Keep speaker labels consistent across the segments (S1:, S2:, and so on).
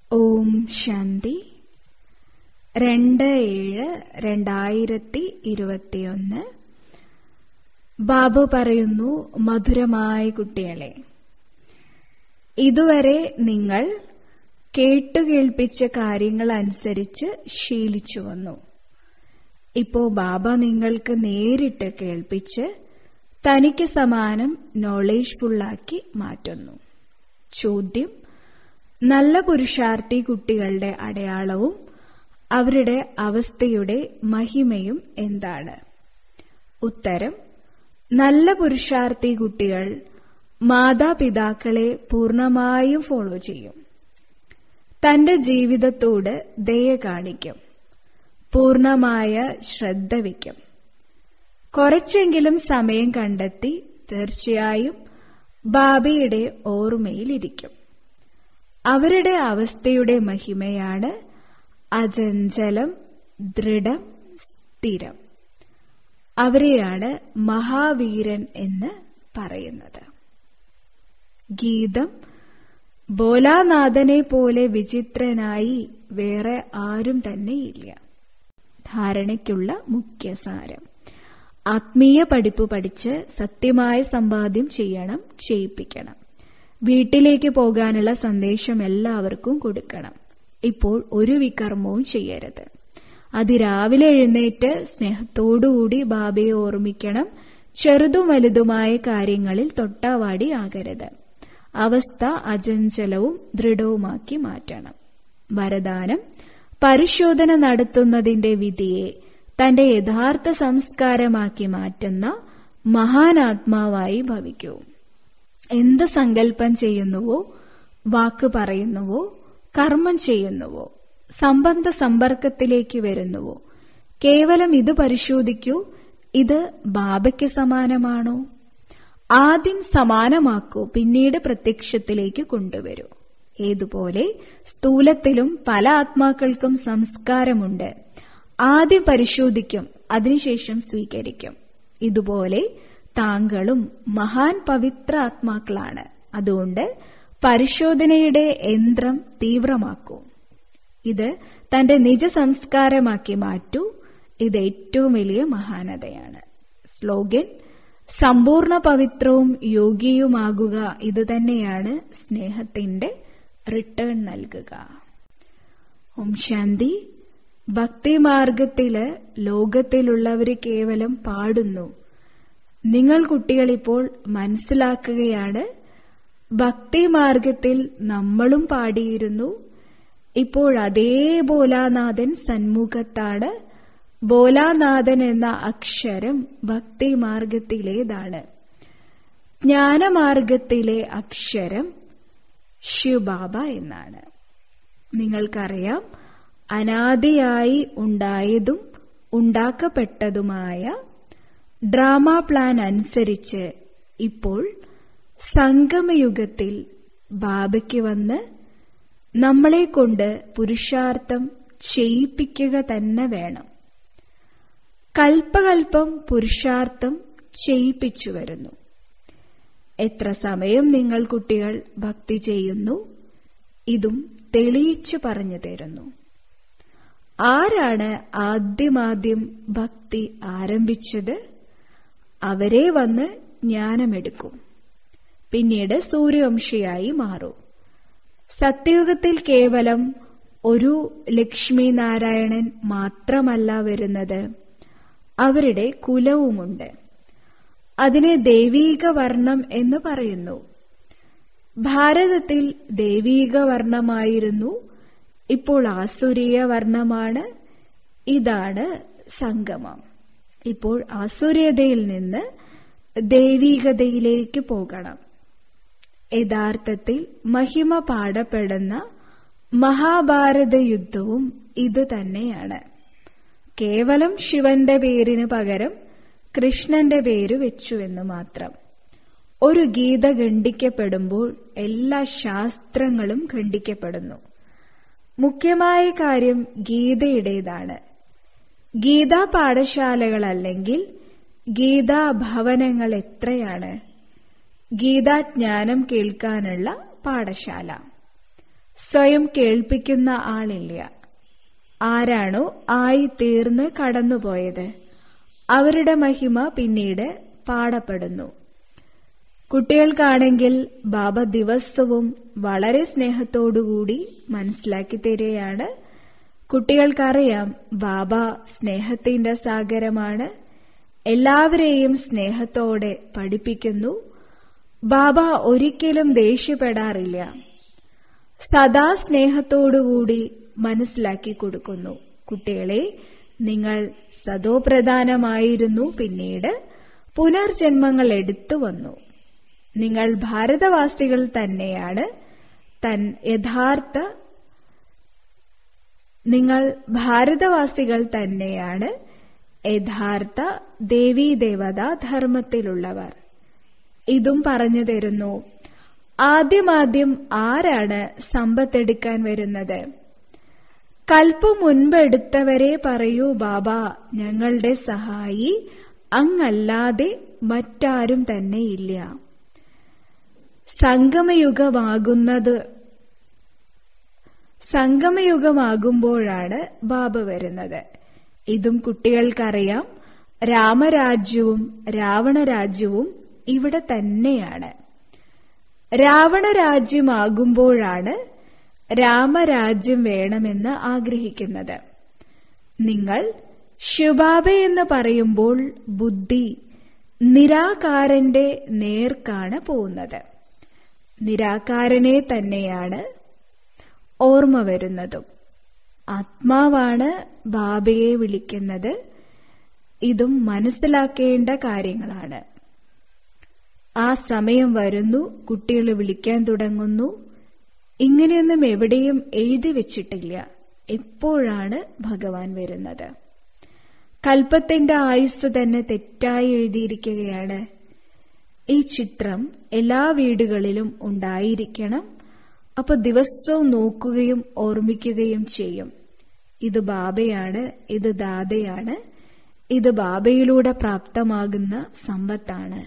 S1: ഓം ശാന്തി രണ്ട് ഏഴ് രണ്ടായിരത്തി ഇരുപത്തിയൊന്ന് ബാബു പറയുന്നു മധുരമായ കുട്ടികളെ ഇതുവരെ നിങ്ങൾ കേട്ടുകേൾപ്പിച്ച കാര്യങ്ങൾ അനുസരിച്ച് ശീലിച്ചു വന്നു ഇപ്പോ ബാബ നിങ്ങൾക്ക് നേരിട്ട് കേൾപ്പിച്ച് തനിക്ക് സമാനം നോളേജ്ഫുള്ളാക്കി മാറ്റുന്നു ചോദ്യം നല്ല പുരുഷാർത്ഥി കുട്ടികളുടെ അടയാളവും അവരുടെ അവസ്ഥയുടെ മഹിമയും എന്താണ് ഉത്തരം നല്ല പുരുഷാർത്ഥി കുട്ടികൾ മാതാപിതാക്കളെ പൂർണമായും ഫോളോ ചെയ്യും തന്റെ ജീവിതത്തോട് ദയ കാണിക്കും പൂർണമായ ശ്രദ്ധ വയ്ക്കും കുറച്ചെങ്കിലും സമയം കണ്ടെത്തി തീർച്ചയായും ബാബയുടെ ഓർമ്മയിലിരിക്കും അവരുടെ അവസ്ഥയുടെ മഹിമയാണ് അചഞ്ചലം ദൃഢം സ്ഥിരം അവരെയാണ് മഹാവീരൻ എന്ന് പറയുന്നത് ഗീതം ബോലാനാഥനെ പോലെ വിചിത്രനായി വേറെ ആരും തന്നെയില്ല ധാരണയ്ക്കുള്ള മുഖ്യസാരം ആത്മീയ പഠിപ്പ് പഠിച്ച് സത്യമായ സമ്പാദ്യം ചെയ്യണം ചെയ്യിപ്പിക്കണം വീട്ടിലേക്ക് പോകാനുള്ള സന്ദേശം എല്ലാവർക്കും കൊടുക്കണം ഇപ്പോൾ ഒരു വികർമ്മവും ചെയ്യരുത് അതിരാവിലെ എഴുന്നേറ്റ് സ്നേഹത്തോടുകൂടി ബാബയെ ഓർമ്മിക്കണം ചെറുതും വലുതുമായ കാര്യങ്ങളിൽ തൊട്ടാവാടി ആകരുത് അവസ്ഥ അചഞ്ചലവും ദൃഢവുമാക്കി മാറ്റണം വരദാനം പരിശോധന നടത്തുന്നതിന്റെ വിധിയെ തന്റെ യഥാർത്ഥ സംസ്കാരമാക്കി മാറ്റുന്ന മഹാനാത്മാവായി ഭവിക്കൂ എന്ത് സങ്കല്പം ചെയ്യുന്നുവോ വാക്ക് പറയുന്നുവോ കർമ്മം ചെയ്യുന്നുവോ സംബന്ധ സമ്പർക്കത്തിലേക്ക് വരുന്നുവോ കേവലം ഇത് പരിശോധിക്കൂ ഇത് ബാബയ്ക്ക് സമാനമാണോ ആദ്യം സമാനമാക്കൂ പിന്നീട് പ്രത്യക്ഷത്തിലേക്ക് കൊണ്ടുവരൂ ഏതുപോലെ സ്ഥൂലത്തിലും പല ആത്മാക്കൾക്കും സംസ്കാരമുണ്ട് ആദ്യം പരിശോധിക്കും അതിനുശേഷം സ്വീകരിക്കും ഇതുപോലെ താങ്കളും മഹാൻ പവിത്ര ആത്മാക്കളാണ് അതുകൊണ്ട് പരിശോധനയുടെ യന്ത്രം തീവ്രമാക്കൂ ഇത് തന്റെ നിജ സംസ്കാരമാക്കി മാറ്റൂ ഇത് ഏറ്റവും വലിയ മഹാനതയാണ് സ്ലോഗൻ സമ്പൂർണ്ണ പവിത്രവും യോഗ്യയുമാകുക ഇത് തന്നെയാണ് സ്നേഹത്തിന്റെ റിട്ടേൺ നൽകുക ഓം ശാന്തി ഭക്തിമാർഗത്തില് ലോകത്തിലുള്ളവര് കേവലം പാടുന്നു നിങ്ങൾ കുട്ടികളിപ്പോൾ മനസ്സിലാക്കുകയാണ് ഭക്തിമാർഗത്തിൽ നമ്മളും പാടിയിരുന്നു ഇപ്പോൾ അതേ ബോലാനാഥൻ സന്മുഖത്താണ് ബോലാനാഥൻ എന്ന അക്ഷരം ഭക്തിമാർഗത്തിലേതാണ് ജ്ഞാനമാർഗത്തിലെ അക്ഷരം ശിവബാബ എന്നാണ് നിങ്ങൾക്കറിയാം അനാദിയായി ഉണ്ടായതും ഉണ്ടാക്കപ്പെട്ടതുമായ ഡ്രാമ പ്ലാൻ അനുസരിച്ച് ഇപ്പോൾ സംഗമയുഗത്തിൽ ബാബയ്ക്ക് വന്ന് നമ്മളെ കൊണ്ട് പുരുഷാർത്ഥം ചെയ്യിപ്പിക്കുക തന്നെ വേണം കൽപ്പകൽപ്പം പുരുഷാർത്ഥം ചെയ്യിപ്പിച്ചു വരുന്നു എത്ര സമയം നിങ്ങൾ കുട്ടികൾ ഭക്തി ചെയ്യുന്നു ഇതും തെളിയിച്ചു പറഞ്ഞു തരുന്നു ആരാണ് ആദ്യമാദ്യം ഭക്തി ആരംഭിച്ചത് അവരെ വന്ന് ജ്ഞാനമെടുക്കും പിന്നീട് സൂര്യവംശിയായി മാറും സത്യയുഗത്തിൽ കേവലം ഒരു ലക്ഷ്മി നാരായണൻ മാത്രമല്ല വരുന്നത് അവരുടെ കുലവുമുണ്ട് അതിനെ ദൈവീക വർണ്ണം എന്ന് പറയുന്നു ഭാരതത്തിൽ ദൈവീക വർണ്ണമായിരുന്നു ഇപ്പോൾ ആസുരീയ വർണ്ണമാണ് ഇതാണ് സംഗമം ഇപ്പോൾ ആസുര്യതയിൽ നിന്ന് ദൈവീകതയിലേക്ക് പോകണം യഥാർത്ഥത്തിൽ മഹിമ പാടപ്പെടുന്ന മഹാഭാരത യുദ്ധവും ഇത് തന്നെയാണ് കേവലം ശിവന്റെ പേരിന് പകരം കൃഷ്ണന്റെ പേര് വെച്ചു എന്ന് മാത്രം ഒരു ഗീത ഖണ്ഡിക്കപ്പെടുമ്പോൾ എല്ലാ ശാസ്ത്രങ്ങളും ഖണ്ഡിക്കപ്പെടുന്നു മുഖ്യമായ കാര്യം ഗീതയുടേതാണ് ഗീതാ പാഠശാലകളല്ലെങ്കിൽ ഗീതാ ഭവനങ്ങൾ എത്രയാണ് ഗീതാജ്ഞാനം കേൾക്കാനുള്ള പാഠശാല സ്വയം കേൾപ്പിക്കുന്ന ആളില്ല ആരാണോ ആയി തീർന്ന് കടന്നുപോയത് അവരുടെ മഹിമ പിന്നീട് പാടപ്പെടുന്നു കുട്ടികൾക്കാണെങ്കിൽ ബാബ ദിവസവും വളരെ സ്നേഹത്തോടുകൂടി മനസ്സിലാക്കി തരികയാണ് കുട്ടികൾക്കറിയാം ബാബ സ്നേഹത്തിന്റെ സാഗരമാണ് എല്ലാവരെയും സ്നേഹത്തോടെ പഠിപ്പിക്കുന്നു ബാബ ഒരിക്കലും ദേഷ്യപ്പെടാറില്ല സദാ സ്നേഹത്തോടുകൂടി മനസ്സിലാക്കി കൊടുക്കുന്നു കുട്ടികളെ നിങ്ങൾ സതോപ്രധാനമായിരുന്നു പിന്നീട് പുനർജന്മങ്ങൾ എടുത്തു വന്നു നിങ്ങൾ ഭാരതവാസികൾ തന്നെയാണ് തൻ യഥാർത്ഥ നിങ്ങൾ ഭാരതവാസികൾ തന്നെയാണ് യഥാർത്ഥ ദേവീദേവതാ ധർമ്മത്തിലുള്ളവർ ഇതും പറഞ്ഞു തരുന്നു ആദ്യമാദ്യം ആരാണ് സമ്പത്തെടുക്കാൻ വരുന്നത് കൽപ്പ് മുൻപെടുത്തവരെ പറയൂ ബാബ ഞങ്ങളുടെ സഹായി അങ്ങല്ലാതെ മറ്റാരും തന്നെയില്ല സംഗമയുഗമാകുന്നത് സംഗമയുഗമാകുമ്പോഴാണ് ബാബ വരുന്നത് ഇതും കുട്ടികൾക്കറിയാം രാമരാജ്യവും രാവണരാജ്യവും ഇവിടെ തന്നെയാണ് രാവണരാജ്യമാകുമ്പോഴാണ് രാമരാജ്യം വേണമെന്ന് ആഗ്രഹിക്കുന്നത് നിങ്ങൾ ശുഭാബ എന്ന് പറയുമ്പോൾ ബുദ്ധി നിരാകാരന്റെ നേർക്കാണ് പോകുന്നത് നിരാകാരനെ തന്നെയാണ് ഓർമ്മ വരുന്നതും ആത്മാവാണ് ബാബയെ വിളിക്കുന്നത് ഇതും മനസ്സിലാക്കേണ്ട കാര്യങ്ങളാണ് ആ സമയം വരുന്നു കുട്ടികൾ വിളിക്കാൻ തുടങ്ങുന്നു ഇങ്ങനെയൊന്നും എവിടെയും എഴുതി വെച്ചിട്ടില്ല എപ്പോഴാണ് ഭഗവാൻ വരുന്നത് കൽപ്പത്തിന്റെ ആയുസ് തന്നെ തെറ്റായി എഴുതിയിരിക്കുകയാണ് ഈ ചിത്രം എല്ലാ വീടുകളിലും ഉണ്ടായിരിക്കണം അപ്പൊ ദിവസവും നോക്കുകയും ഓർമ്മിക്കുകയും ചെയ്യും ഇത് ബാബയാണ് ഇത് ദാതയാണ് ഇത് ബാബയിലൂടെ പ്രാപ്തമാകുന്ന സമ്പത്താണ്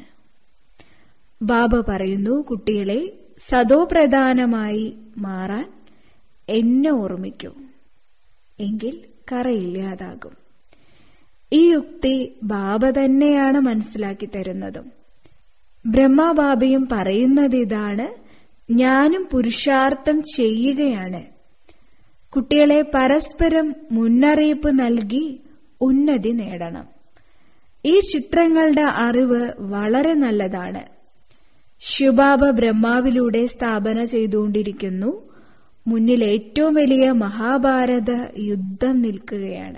S1: ബാബ പറയുന്നു കുട്ടികളെ സതോപ്രധാനമായി മാറാൻ എന്നെ ഓർമ്മിക്കൂ എങ്കിൽ കറയില്ലാതാകും ഈ യുക്തി ബാബ തന്നെയാണ് മനസ്സിലാക്കി തരുന്നതും ബ്രഹ്മബാബയും പറയുന്നത് ഇതാണ് ഞാനും പുരുഷാർത്ഥം ചെയ്യുകയാണ് കുട്ടികളെ പരസ്പരം മുന്നറിയിപ്പ് നൽകി ഉന്നതി നേടണം ഈ ചിത്രങ്ങളുടെ അറിവ് വളരെ നല്ലതാണ് ശിവബാബ ബ്രഹ്മാവിലൂടെ സ്ഥാപന ചെയ്തുകൊണ്ടിരിക്കുന്നു മുന്നിൽ ഏറ്റവും വലിയ മഹാഭാരത യുദ്ധം നിൽക്കുകയാണ്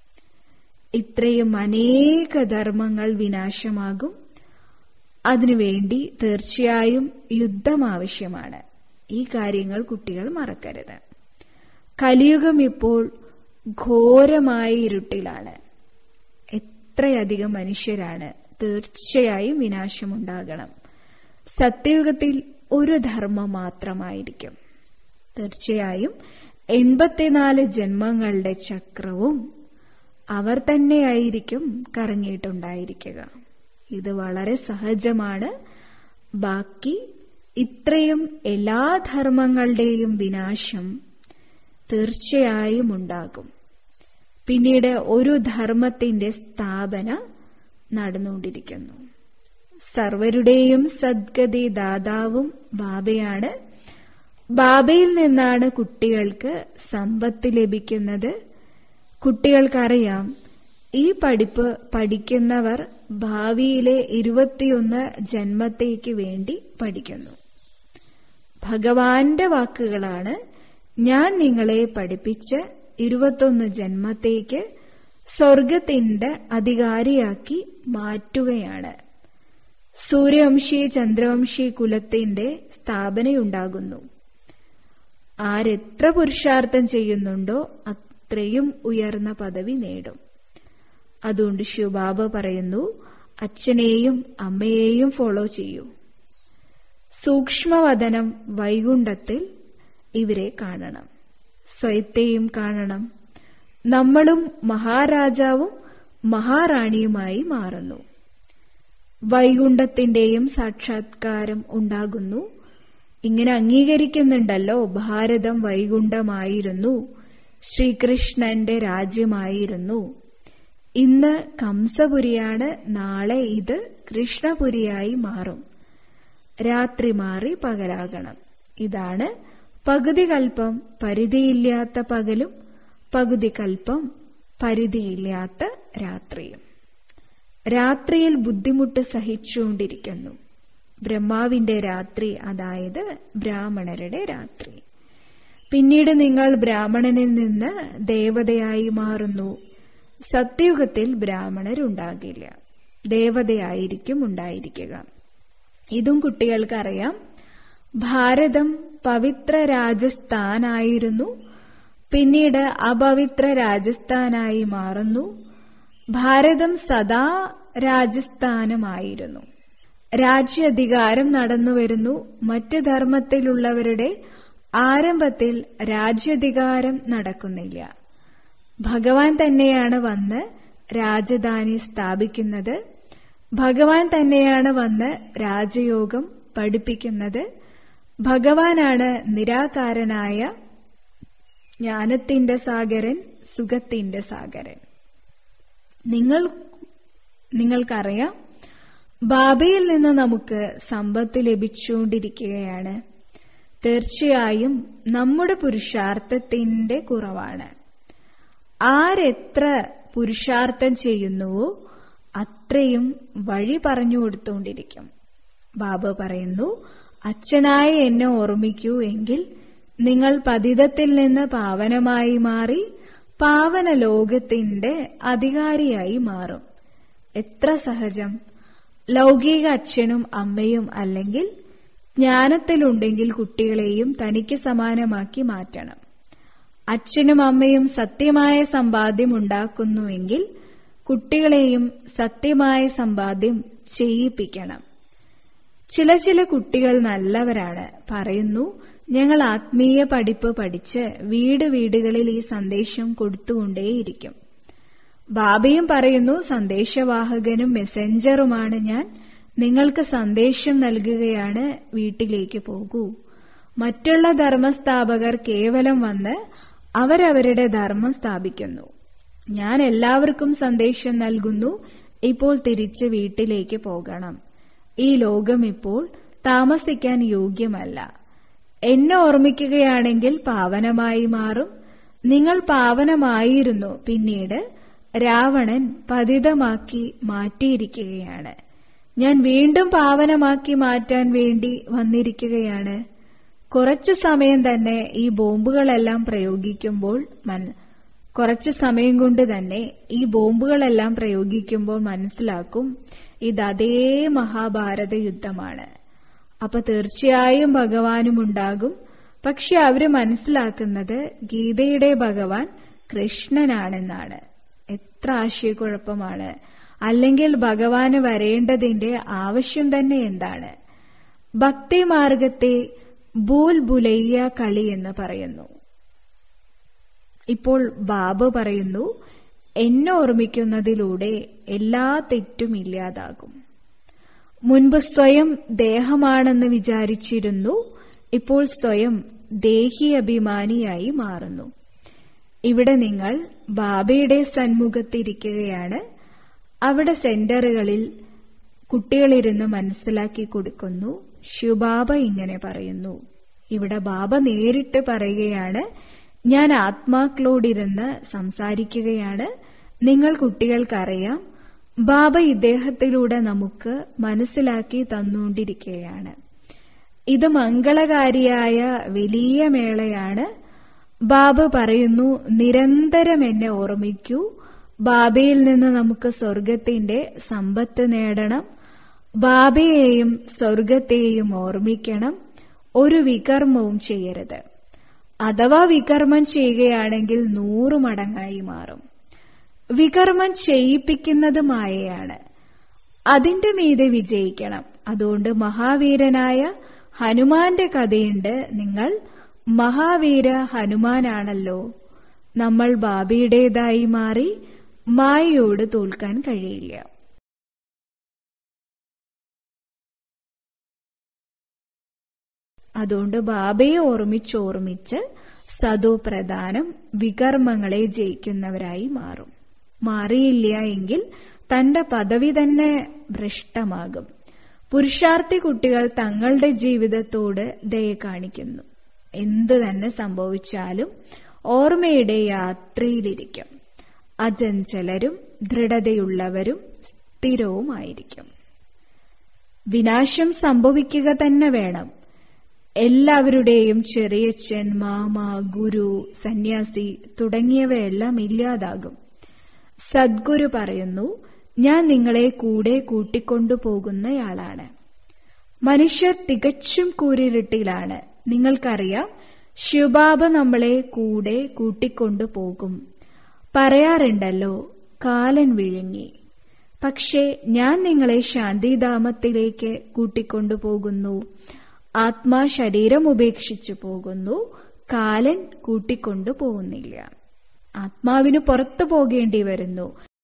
S1: ഇത്രയും അനേക ധർമ്മങ്ങൾ വിനാശമാകും അതിനുവേണ്ടി തീർച്ചയായും യുദ്ധം ആവശ്യമാണ് ഈ കാര്യങ്ങൾ കുട്ടികൾ മറക്കരുത് കലിയുഗം ഇപ്പോൾ ഘോരമായ ഇരുട്ടിലാണ് എത്രയധികം മനുഷ്യരാണ് തീർച്ചയായും വിനാശമുണ്ടാകണം സത്യയുഗത്തിൽ ഒരു ധർമ്മം മാത്രമായിരിക്കും തീർച്ചയായും എൺപത്തിനാല് ജന്മങ്ങളുടെ ചക്രവും അവർ തന്നെയായിരിക്കും കറങ്ങിയിട്ടുണ്ടായിരിക്കുക ഇത് വളരെ സഹജമാണ് ബാക്കി ഇത്രയും എല്ലാ ധർമ്മങ്ങളുടെയും വിനാശം തീർച്ചയായും ഉണ്ടാകും പിന്നീട് ഒരു ധർമ്മത്തിന്റെ സ്ഥാപന നടന്നുകൊണ്ടിരിക്കുന്നു സർവരുടെയും സദ്ഗതി ദാതാവും ബാബയാണ് ബാബയിൽ നിന്നാണ് കുട്ടികൾക്ക് സമ്പത്ത് ലഭിക്കുന്നത് കുട്ടികൾക്കറിയാം ഈ പഠിപ്പ് പഠിക്കുന്നവർ ഭാവിയിലെ ഇരുപത്തിയൊന്ന് ജന്മത്തേക്ക് വേണ്ടി പഠിക്കുന്നു ഭഗവാന്റെ വാക്കുകളാണ് ഞാൻ നിങ്ങളെ പഠിപ്പിച്ച് ഇരുപത്തൊന്ന് ജന്മത്തേക്ക് സ്വർഗത്തിന്റെ അധികാരിയാക്കി മാറ്റുകയാണ് സൂര്യവംശി ചന്ദ്രവംശി കുലത്തിന്റെ സ്ഥാപനയുണ്ടാകുന്നു ആരെത്ര പുരുഷാർത്ഥം ചെയ്യുന്നുണ്ടോ അത്രയും ഉയർന്ന പദവി നേടും അതുകൊണ്ട് ശിവബാബ പറയുന്നു അച്ഛനെയും അമ്മയെയും ഫോളോ ചെയ്യൂ സൂക്ഷ്മവദനം വൈകുണ്ഠത്തിൽ ഇവരെ കാണണം സ്വയത്തെയും കാണണം നമ്മളും മഹാരാജാവും മഹാറാണിയുമായി മാറുന്നു വൈകുണ്ഠത്തിന്റെയും സാക്ഷാത്കാരം ഉണ്ടാകുന്നു ഇങ്ങനെ അംഗീകരിക്കുന്നുണ്ടല്ലോ ഭാരതം വൈകുണ്ഠമായിരുന്നു ശ്രീകൃഷ്ണന്റെ രാജ്യമായിരുന്നു ഇന്ന് കംസപുരിയാണ് നാളെ ഇത് കൃഷ്ണപുരിയായി മാറും രാത്രി മാറി പകലാകണം ഇതാണ് പകുതി കൽപ്പം പരിധിയില്ലാത്ത പകലും പകുതി കൽപ്പം പരിധിയില്ലാത്ത രാത്രിയും രാത്രിയിൽ ബുദ്ധിമുട്ട് സഹിച്ചുകൊണ്ടിരിക്കുന്നു ബ്രഹ്മാവിന്റെ രാത്രി അതായത് ബ്രാഹ്മണരുടെ രാത്രി പിന്നീട് നിങ്ങൾ ബ്രാഹ്മണനിൽ നിന്ന് ദേവതയായി മാറുന്നു സത്യയുഗത്തിൽ ബ്രാഹ്മണരുണ്ടാകില്ല ദേവതയായിരിക്കും ഉണ്ടായിരിക്കുക ഇതും കുട്ടികൾക്കറിയാം ഭാരതം പവിത്ര രാജസ്ഥാനായിരുന്നു പിന്നീട് അപവിത്ര രാജസ്ഥാനായി മാറുന്നു ഭാരതം സദാ രാജസ്ഥാനമായിരുന്നു രാജ്യാധികാരം നടന്നുവരുന്നു മറ്റ് ധർമ്മത്തിലുള്ളവരുടെ ആരംഭത്തിൽ രാജ്യാധികാരം നടക്കുന്നില്ല ഭഗവാൻ തന്നെയാണ് വന്ന് രാജധാനി സ്ഥാപിക്കുന്നത് ഭഗവാൻ തന്നെയാണ് വന്ന് രാജയോഗം പഠിപ്പിക്കുന്നത് ഭഗവാനാണ് നിരാകാരനായ ജ്ഞാനത്തിന്റെ സാഗരൻ സുഖത്തിന്റെ സാഗരൻ നിങ്ങൾ നിങ്ങൾക്കറിയാം ബാബയിൽ നിന്ന് നമുക്ക് സമ്പത്ത് ലഭിച്ചുകൊണ്ടിരിക്കുകയാണ് തീർച്ചയായും നമ്മുടെ പുരുഷാർത്ഥത്തിന്റെ കുറവാണ് ആരെത്ര പുരുഷാർത്ഥം ചെയ്യുന്നുവോ അത്രയും വഴി പറഞ്ഞു കൊടുത്തുകൊണ്ടിരിക്കും ബാബ പറയുന്നു അച്ഛനായ എന്നെ ഓർമ്മിക്കൂ എങ്കിൽ നിങ്ങൾ പതിതത്തിൽ നിന്ന് പാവനമായി മാറി പാവന ലോകത്തിന്റെ അധികാരിയായി മാറും എത്ര സഹജം ലൗകിക അച്ഛനും അമ്മയും അല്ലെങ്കിൽ ജ്ഞാനത്തിലുണ്ടെങ്കിൽ കുട്ടികളെയും തനിക്ക് സമാനമാക്കി മാറ്റണം അച്ഛനും അമ്മയും സത്യമായ സമ്പാദ്യം ഉണ്ടാക്കുന്നുവെങ്കിൽ കുട്ടികളെയും സത്യമായ സമ്പാദ്യം ചെയ്യിപ്പിക്കണം ചില ചില കുട്ടികൾ നല്ലവരാണ് പറയുന്നു ഞങ്ങൾ ആത്മീയ പഠിപ്പ് പഠിച്ച് വീട് വീടുകളിൽ ഈ സന്ദേശം കൊടുത്തുകൊണ്ടേയിരിക്കും ബാബയും പറയുന്നു സന്ദേശവാഹകനും മെസ്സഞ്ചറുമാണ് ഞാൻ നിങ്ങൾക്ക് സന്ദേശം നൽകുകയാണ് വീട്ടിലേക്ക് പോകൂ മറ്റുള്ള ധർമ്മസ്ഥാപകർ കേവലം വന്ന് അവരവരുടെ ധർമ്മം സ്ഥാപിക്കുന്നു ഞാൻ എല്ലാവർക്കും സന്ദേശം നൽകുന്നു ഇപ്പോൾ തിരിച്ച് വീട്ടിലേക്ക് പോകണം ഈ ലോകം ഇപ്പോൾ താമസിക്കാൻ യോഗ്യമല്ല എന്നെ ഓർമ്മിക്കുകയാണെങ്കിൽ പാവനമായി മാറും നിങ്ങൾ പാവനമായിരുന്നു പിന്നീട് രാവണൻ പതിതമാക്കി മാറ്റിയിരിക്കുകയാണ് ഞാൻ വീണ്ടും പാവനമാക്കി മാറ്റാൻ വേണ്ടി വന്നിരിക്കുകയാണ് കുറച്ചു സമയം തന്നെ ഈ ബോംബുകളെല്ലാം പ്രയോഗിക്കുമ്പോൾ മൻ കുറച്ചു സമയം കൊണ്ട് തന്നെ ഈ ബോംബുകളെല്ലാം പ്രയോഗിക്കുമ്പോൾ മനസ്സിലാക്കും ഇത് അതേ മഹാഭാരത യുദ്ധമാണ് അപ്പൊ തീർച്ചയായും ഭഗവാനും ഉണ്ടാകും പക്ഷെ അവര് മനസ്സിലാക്കുന്നത് ഗീതയുടെ ഭഗവാൻ കൃഷ്ണനാണെന്നാണ് എത്ര ആശയക്കുഴപ്പമാണ് അല്ലെങ്കിൽ ഭഗവാന് വരേണ്ടതിന്റെ ആവശ്യം തന്നെ എന്താണ് ഭക്തിമാർഗത്തെ ബൂൽ ബുലയ്യ കളി എന്ന് പറയുന്നു ഇപ്പോൾ ബാബ പറയുന്നു എന്നെ ഓർമ്മിക്കുന്നതിലൂടെ എല്ലാ തെറ്റും ഇല്ലാതാകും മുൻപ് സ്വയം ദേഹമാണെന്ന് വിചാരിച്ചിരുന്നു ഇപ്പോൾ സ്വയം ദേഹി അഭിമാനിയായി മാറുന്നു ഇവിടെ നിങ്ങൾ ബാബയുടെ സന്മുഖത്തിരിക്കുകയാണ് അവിടെ സെന്ററുകളിൽ കുട്ടികളിരുന്ന് മനസ്സിലാക്കി കൊടുക്കുന്നു ശിവബാബ ഇങ്ങനെ പറയുന്നു ഇവിടെ ബാബ നേരിട്ട് പറയുകയാണ് ഞാൻ ആത്മാക്കളോടിരുന്ന് സംസാരിക്കുകയാണ് നിങ്ങൾ കുട്ടികൾക്കറിയാം ബാബ ഇദ്ദേഹത്തിലൂടെ നമുക്ക് മനസ്സിലാക്കി തന്നുകൊണ്ടിരിക്കുകയാണ് ഇത് മംഗളകാരിയായ വലിയ മേളയാണ് ബാബ പറയുന്നു നിരന്തരം എന്നെ ഓർമ്മിക്കൂ ബാബയിൽ നിന്ന് നമുക്ക് സ്വർഗത്തിന്റെ സമ്പത്ത് നേടണം ബാബയെയും സ്വർഗത്തെയും ഓർമ്മിക്കണം ഒരു വികർമ്മവും ചെയ്യരുത് അഥവാ വികർമ്മം ചെയ്യുകയാണെങ്കിൽ നൂറു മടങ്ങായി മാറും വികർമ്മം ചെയ്യിപ്പിക്കുന്നത് മായയാണ് അതിന്റെ മീതെ വിജയിക്കണം അതുകൊണ്ട് മഹാവീരനായ ഹനുമാന്റെ കഥയുണ്ട് നിങ്ങൾ മഹാവീര ഹനുമാനാണല്ലോ നമ്മൾ ബാബയുടേതായി മാറി മായയോട് തോൽക്കാൻ കഴിയില്ല അതുകൊണ്ട് ബാബയെ ഓർമ്മിച്ചോർമ്മിച്ച് സതോ പ്രധാനം വികർമ്മങ്ങളെ ജയിക്കുന്നവരായി മാറും മാറിയില്ല എങ്കിൽ തന്റെ പദവി തന്നെ ഭ്രഷ്ടമാകും പുരുഷാർത്ഥി കുട്ടികൾ തങ്ങളുടെ ജീവിതത്തോട് ദയ കാണിക്കുന്നു എന്തു തന്നെ സംഭവിച്ചാലും ഓർമ്മയുടെ യാത്രയിലിരിക്കും അചഞ്ചലരും ദൃഢതയുള്ളവരും സ്ഥിരവുമായിരിക്കും വിനാശം സംഭവിക്കുക തന്നെ വേണം എല്ലാവരുടെയും ചെറിയച്ഛൻ മാമ ഗുരു സന്യാസി തുടങ്ങിയവയെല്ലാം ഇല്ലാതാകും സദ്ഗുരു പറയുന്നു ഞാൻ നിങ്ങളെ കൂടെ കൂട്ടിക്കൊണ്ടുപോകുന്നയാളാണ് മനുഷ്യർ തികച്ചും കൂരിരുട്ടിലാണ് നിങ്ങൾക്കറിയാം ശിവബാബ നമ്മളെ കൂടെ കൂട്ടിക്കൊണ്ടുപോകും പറയാറുണ്ടല്ലോ കാലൻ വിഴുങ്ങി പക്ഷേ ഞാൻ നിങ്ങളെ ശാന്തിധാമത്തിലേക്ക് കൂട്ടിക്കൊണ്ടുപോകുന്നു ആത്മാ ശരീരം ഉപേക്ഷിച്ചു പോകുന്നു കാലൻ കൂട്ടിക്കൊണ്ടു പോകുന്നില്ല ആത്മാവിന് പുറത്തു പോകേണ്ടി വരുന്നു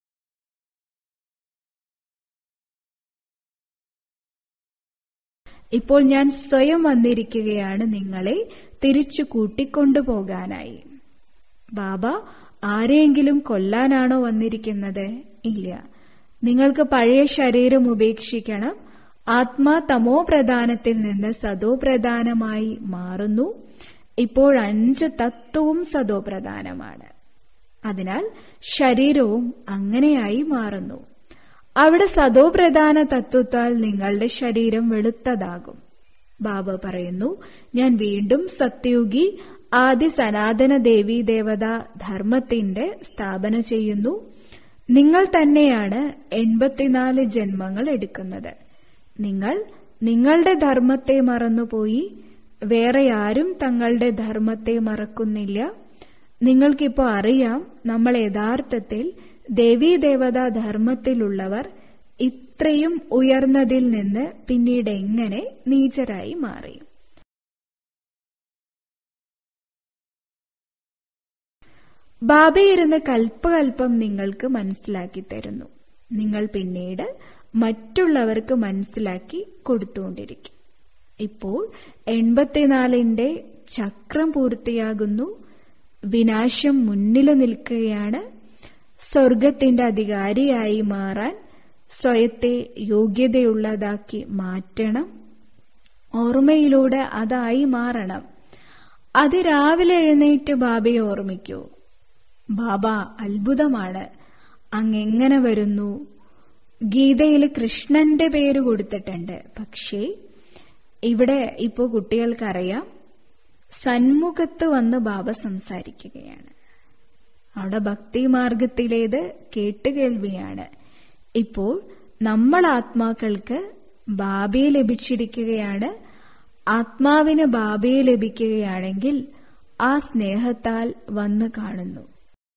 S1: ഇപ്പോൾ ഞാൻ സ്വയം വന്നിരിക്കുകയാണ് നിങ്ങളെ തിരിച്ചു കൂട്ടിക്കൊണ്ടുപോകാനായി ബാബ ആരെയെങ്കിലും കൊല്ലാനാണോ വന്നിരിക്കുന്നത് ഇല്ല നിങ്ങൾക്ക് പഴയ ശരീരം ഉപേക്ഷിക്കണം ആത്മാ തമോ പ്രധാനത്തിൽ നിന്ന് സതോ പ്രധാനമായി മാറുന്നു ഇപ്പോൾ അഞ്ച് തത്വവും സതോ പ്രധാനമാണ് അതിനാൽ ശരീരവും അങ്ങനെയായി മാറുന്നു അവിടെ സതോ പ്രധാന തത്വത്താൽ നിങ്ങളുടെ ശരീരം വെളുത്തതാകും ബാബ പറയുന്നു ഞാൻ വീണ്ടും സത്യുഗി ആദി സനാതന ദേവീ ദേവത ധർമ്മത്തിന്റെ സ്ഥാപന ചെയ്യുന്നു നിങ്ങൾ തന്നെയാണ് എൺപത്തിനാല് ജന്മങ്ങൾ എടുക്കുന്നത് നിങ്ങൾ നിങ്ങളുടെ ധർമ്മത്തെ മറന്നുപോയി വേറെ ആരും തങ്ങളുടെ ധർമ്മത്തെ മറക്കുന്നില്ല നിങ്ങൾക്കിപ്പോ അറിയാം നമ്മൾ യഥാർത്ഥത്തിൽ ദേവീദേവത ധർമ്മത്തിലുള്ളവർ ഇത്രയും ഉയർന്നതിൽ നിന്ന് പിന്നീട് എങ്ങനെ നീചരായി മാറി ബാബയിരുന്ന് കൽപ്പകൽപ്പം നിങ്ങൾക്ക് മനസ്സിലാക്കി തരുന്നു നിങ്ങൾ പിന്നീട് മറ്റുള്ളവർക്ക് മനസ്സിലാക്കി കൊടുത്തുകൊണ്ടിരിക്കും ഇപ്പോൾ എൺപത്തിനാലിന്റെ ചക്രം പൂർത്തിയാകുന്നു വിനാശം മുന്നിൽ നിൽക്കുകയാണ് സ്വർഗത്തിന്റെ അധികാരിയായി മാറാൻ സ്വയത്തെ യോഗ്യതയുള്ളതാക്കി മാറ്റണം ഓർമ്മയിലൂടെ അതായി മാറണം അതിരാവിലെ എഴുന്നേറ്റ് ബാബയെ ഓർമ്മിക്കൂ ബാബ അത്ഭുതമാണ് അങ്ങെങ്ങനെ വരുന്നു ഗീതയിൽ കൃഷ്ണന്റെ പേര് കൊടുത്തിട്ടുണ്ട് പക്ഷേ ഇവിടെ ഇപ്പോ കുട്ടികൾക്കറിയാം സന്മുഖത്ത് വന്ന് ബാബ സംസാരിക്കുകയാണ് അവിടെ ഭക്തി മാർഗത്തിലേത് കേട്ടുകേൾവിയാണ് ഇപ്പോൾ നമ്മൾ ആത്മാക്കൾക്ക് ബാബയെ ലഭിച്ചിരിക്കുകയാണ് ആത്മാവിന് ബാബയെ ലഭിക്കുകയാണെങ്കിൽ ആ സ്നേഹത്താൽ വന്ന് കാണുന്നു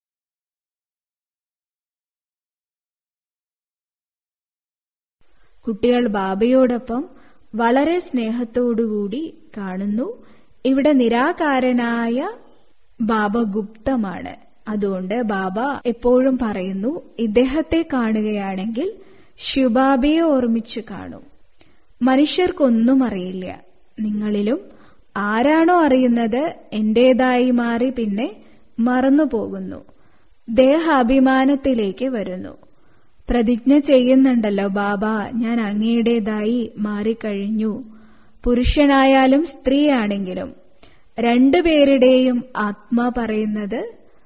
S1: കുട്ടികൾ ബാബയോടൊപ്പം വളരെ സ്നേഹത്തോടുകൂടി കാണുന്നു ഇവിടെ നിരാകാരനായ ബാബ ഗുപ്തമാണ് അതുകൊണ്ട് ബാബ എപ്പോഴും പറയുന്നു ഇദ്ദേഹത്തെ കാണുകയാണെങ്കിൽ ശിവബാബയെ ഓർമ്മിച്ച് കാണും മനുഷ്യർക്കൊന്നും അറിയില്ല നിങ്ങളിലും ആരാണോ അറിയുന്നത് എന്റേതായി മാറി പിന്നെ മറന്നുപോകുന്നു ദേഹാഭിമാനത്തിലേക്ക് വരുന്നു പ്രതിജ്ഞ ചെയ്യുന്നുണ്ടല്ലോ ബാബ ഞാൻ അങ്ങയുടേതായി മാറിക്കഴിഞ്ഞു പുരുഷനായാലും സ്ത്രീയാണെങ്കിലും രണ്ടുപേരുടെയും ആത്മാ പറയുന്നത്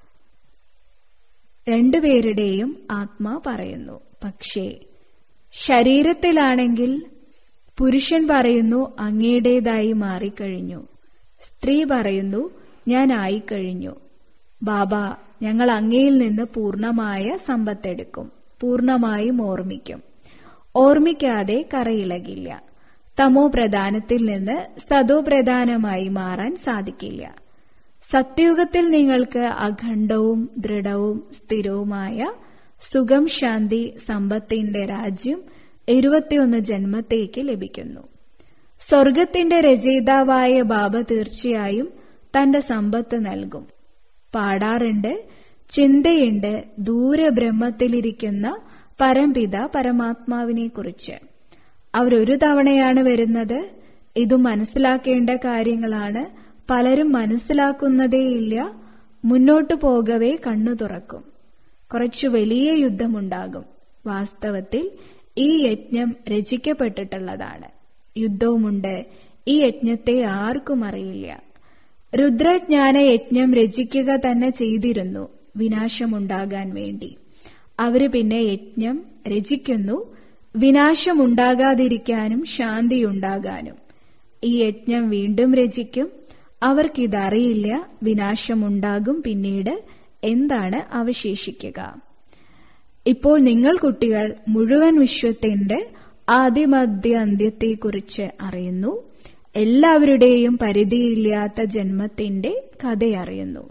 S1: രണ്ടുപേരുടെയും ആത്മാ പറയുന്നു പക്ഷേ ശരീരത്തിലാണെങ്കിൽ പുരുഷൻ പറയുന്നു അങ്ങയുടേതായി മാറിക്കഴിഞ്ഞു സ്ത്രീ പറയുന്നു ഞാൻ ആയിക്കഴിഞ്ഞു ബാബ ഞങ്ങൾ അങ്ങയിൽ നിന്ന് പൂർണമായ സമ്പത്തെടുക്കും പൂർണമായും ഓർമ്മിക്കും ഓർമ്മിക്കാതെ കറയിളകില്ല തമോ പ്രധാനത്തിൽ നിന്ന് സതോ പ്രധാനമായി മാറാൻ സാധിക്കില്ല സത്യയുഗത്തിൽ നിങ്ങൾക്ക് അഖണ്ഡവും ദൃഢവും സ്ഥിരവുമായ സുഖം ശാന്തി സമ്പത്തിന്റെ രാജ്യം ഇരുപത്തിയൊന്ന് ജന്മത്തേക്ക് ലഭിക്കുന്നു സ്വർഗത്തിന്റെ രചയിതാവായ ബാബ തീർച്ചയായും തന്റെ സമ്പത്ത് നൽകും പാടാറുണ്ട് ചിന്തയുണ്ട് ദൂരെ ബ്രഹ്മത്തിലിരിക്കുന്ന പരംപിത പരമാത്മാവിനെ കുറിച്ച് അവരൊരു തവണയാണ് വരുന്നത് ഇത് മനസ്സിലാക്കേണ്ട കാര്യങ്ങളാണ് പലരും മനസ്സിലാക്കുന്നതേയില്ല മുന്നോട്ടു പോകവേ കണ്ണു തുറക്കും കുറച്ചു വലിയ യുദ്ധമുണ്ടാകും വാസ്തവത്തിൽ ഈ യജ്ഞം രചിക്കപ്പെട്ടിട്ടുള്ളതാണ് യുദ്ധവുമുണ്ട് ഈ യജ്ഞത്തെ ആർക്കും അറിയില്ല രുദ്രജ്ഞാന യജ്ഞം രചിക്കുക തന്നെ ചെയ്തിരുന്നു വിനാശമുണ്ടാകാൻ വേണ്ടി അവര് പിന്നെ യജ്ഞം രചിക്കുന്നു വിനാശമുണ്ടാകാതിരിക്കാനും ശാന്തിയുണ്ടാകാനും ഈ യജ്ഞം വീണ്ടും രചിക്കും അവർക്കിതറിയില്ല വിനാശമുണ്ടാകും പിന്നീട് എന്താണ് അവശേഷിക്കുക ഇപ്പോൾ നിങ്ങൾ കുട്ടികൾ മുഴുവൻ വിശ്വത്തിന്റെ ആദിമധ്യ അന്ത്യത്തെക്കുറിച്ച് അറിയുന്നു എല്ലാവരുടെയും പരിധിയില്ലാത്ത ജന്മത്തിന്റെ കഥയറിയുന്നു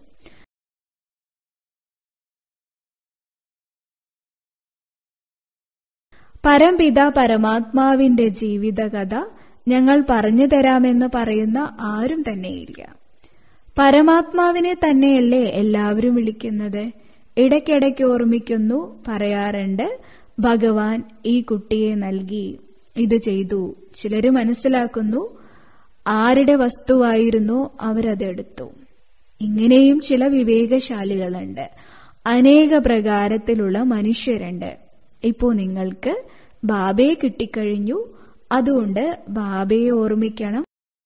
S1: പരംപിത പരമാത്മാവിന്റെ ജീവിതകഥ ഞങ്ങൾ പറഞ്ഞു തരാമെന്ന് പറയുന്ന ആരും തന്നെയില്ല പരമാത്മാവിനെ തന്നെയല്ലേ എല്ലാവരും വിളിക്കുന്നത് ഇടയ്ക്കിടയ്ക്ക് ഓർമ്മിക്കുന്നു പറയാറുണ്ട് ഭഗവാൻ ഈ കുട്ടിയെ നൽകി ഇത് ചെയ്തു ചിലര് മനസ്സിലാക്കുന്നു ആരുടെ വസ്തുവായിരുന്നോ അവരതെടുത്തു ഇങ്ങനെയും ചില വിവേകശാലികളുണ്ട് അനേക പ്രകാരത്തിലുള്ള മനുഷ്യരുണ്ട് ഇപ്പോ നിങ്ങൾക്ക് ബാബയെ കിട്ടിക്കഴിഞ്ഞു അതുകൊണ്ട് ബാബയെ ഓർമ്മിക്കണം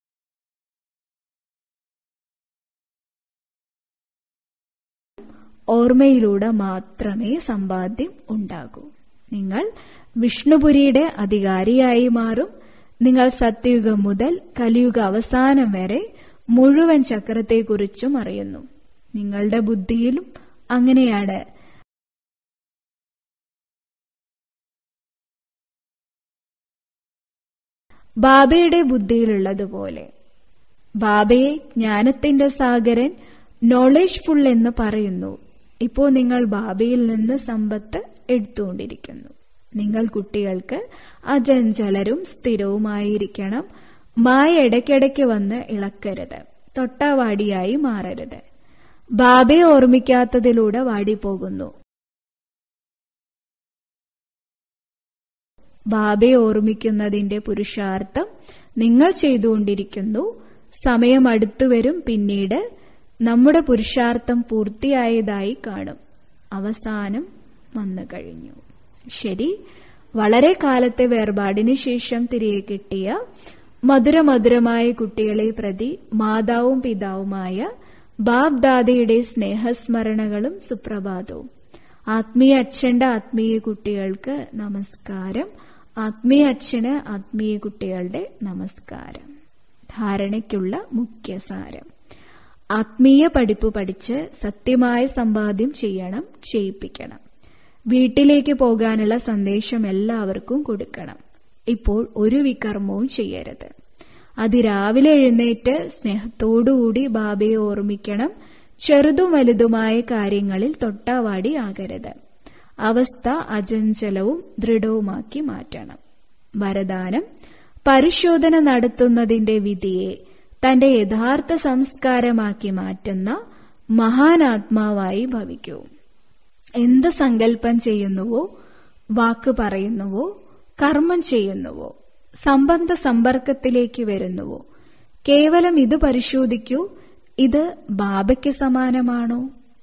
S1: ഓർമ്മയിലൂടെ മാത്രമേ സമ്പാദ്യം ഉണ്ടാകൂ നിങ്ങൾ വിഷ്ണുപുരിയുടെ അധികാരിയായി മാറും നിങ്ങൾ സത്യയുഗം മുതൽ കലിയുഗ അവസാനം വരെ മുഴുവൻ ചക്രത്തെക്കുറിച്ചും അറിയുന്നു നിങ്ങളുടെ ബുദ്ധിയിലും അങ്ങനെയാണ് ബാബയുടെ ബുദ്ധിയിലുള്ളതുപോലെ ബാബയെ ജ്ഞാനത്തിന്റെ സാഗരൻ നോളേജ് ഫുൾ എന്ന് പറയുന്നു ഇപ്പോൾ നിങ്ങൾ ബാബയിൽ നിന്ന് സമ്പത്ത് എടുത്തുകൊണ്ടിരിക്കുന്നു നിങ്ങൾ കുട്ടികൾക്ക് അജഞ്ചലരും സ്ഥിരവുമായിരിക്കണം മായ ഇടയ്ക്കിടയ്ക്ക് വന്ന് ഇളക്കരുത് തൊട്ടാവാടിയായി മാറരുത് ബാബയെ ഓർമ്മിക്കാത്തതിലൂടെ വാടിപ്പോകുന്നു ബാബയെ ഓർമ്മിക്കുന്നതിന്റെ പുരുഷാർത്ഥം നിങ്ങൾ ചെയ്തുകൊണ്ടിരിക്കുന്നു സമയം അടുത്തുവരും പിന്നീട് നമ്മുടെ പുരുഷാർത്ഥം പൂർത്തിയായതായി കാണും അവസാനം വന്നു കഴിഞ്ഞു ശരി വളരെ കാലത്തെ വേർപാടിന് ശേഷം തിരികെ കിട്ടിയ മധുരമധുരമായ കുട്ടികളെ പ്രതി മാതാവും പിതാവുമായ ബാബ് ദാദയുടെ സ്നേഹസ്മരണകളും സുപ്രഭാതവും ആത്മീയ അച്ഛന്റെ ആത്മീയ കുട്ടികൾക്ക് നമസ്കാരം ആത്മീയ അച്ഛന് ആത്മീയ കുട്ടികളുടെ നമസ്കാരം ധാരണയ്ക്കുള്ള മുഖ്യസാരം ആത്മീയ പഠിപ്പ് പഠിച്ച് സത്യമായ സമ്പാദ്യം ചെയ്യണം ചെയ്യിപ്പിക്കണം വീട്ടിലേക്ക് പോകാനുള്ള സന്ദേശം എല്ലാവർക്കും കൊടുക്കണം ഇപ്പോൾ ഒരു വികർമ്മവും ചെയ്യരുത് അതിരാവിലെ എഴുന്നേറ്റ് സ്നേഹത്തോടുകൂടി ബാബയെ ഓർമ്മിക്കണം ചെറുതും വലുതുമായ കാര്യങ്ങളിൽ തൊട്ടാവാടി ആകരുത് അവസ്ഥ അചഞ്ചലവും ദൃഢവുമാക്കി മാറ്റണം വരദാനം പരിശോധന നടത്തുന്നതിന്റെ വിധിയെ തന്റെ യഥാർത്ഥ സംസ്കാരമാക്കി മാറ്റുന്ന മഹാനാത്മാവായി ഭവിക്കൂ എന്ത് സങ്കല്പം ചെയ്യുന്നുവോ വാക്ക് പറയുന്നുവോ കർമ്മം ചെയ്യുന്നുവോ സംബന്ധ സമ്പർക്കത്തിലേക്ക് വരുന്നുവോ കേവലം ഇത് പരിശോധിക്കൂ ഇത് ബാബയ്ക്ക് സമാനമാണോ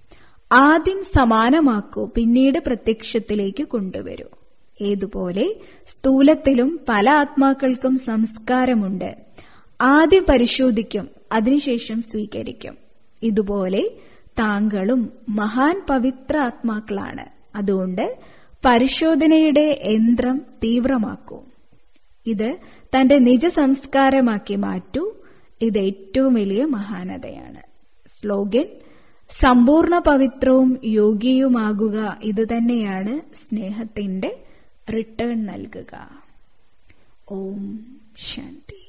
S1: ആദ്യം സമാനമാക്കൂ പിന്നീട് പ്രത്യക്ഷത്തിലേക്ക് കൊണ്ടുവരൂ ഏതുപോലെ സ്ഥൂലത്തിലും പല ആത്മാക്കൾക്കും സംസ്കാരമുണ്ട് ആദ്യം പരിശോധിക്കും അതിനുശേഷം സ്വീകരിക്കും ഇതുപോലെ താങ്കളും മഹാൻ പവിത്ര ആത്മാക്കളാണ് അതുകൊണ്ട് പരിശോധനയുടെ യന്ത്രം തീവ്രമാക്കൂ ഇത് തന്റെ നിജ സംസ്കാരമാക്കി മാറ്റൂ ഇത് ഏറ്റവും വലിയ മഹാനതയാണ് സ്ലോഗൻ സമ്പൂർണ്ണ പവിത്രവും യോഗിയുമാകുക ഇത് തന്നെയാണ് സ്നേഹത്തിന്റെ റിട്ടേൺ നൽകുക ഓം ശാന്തി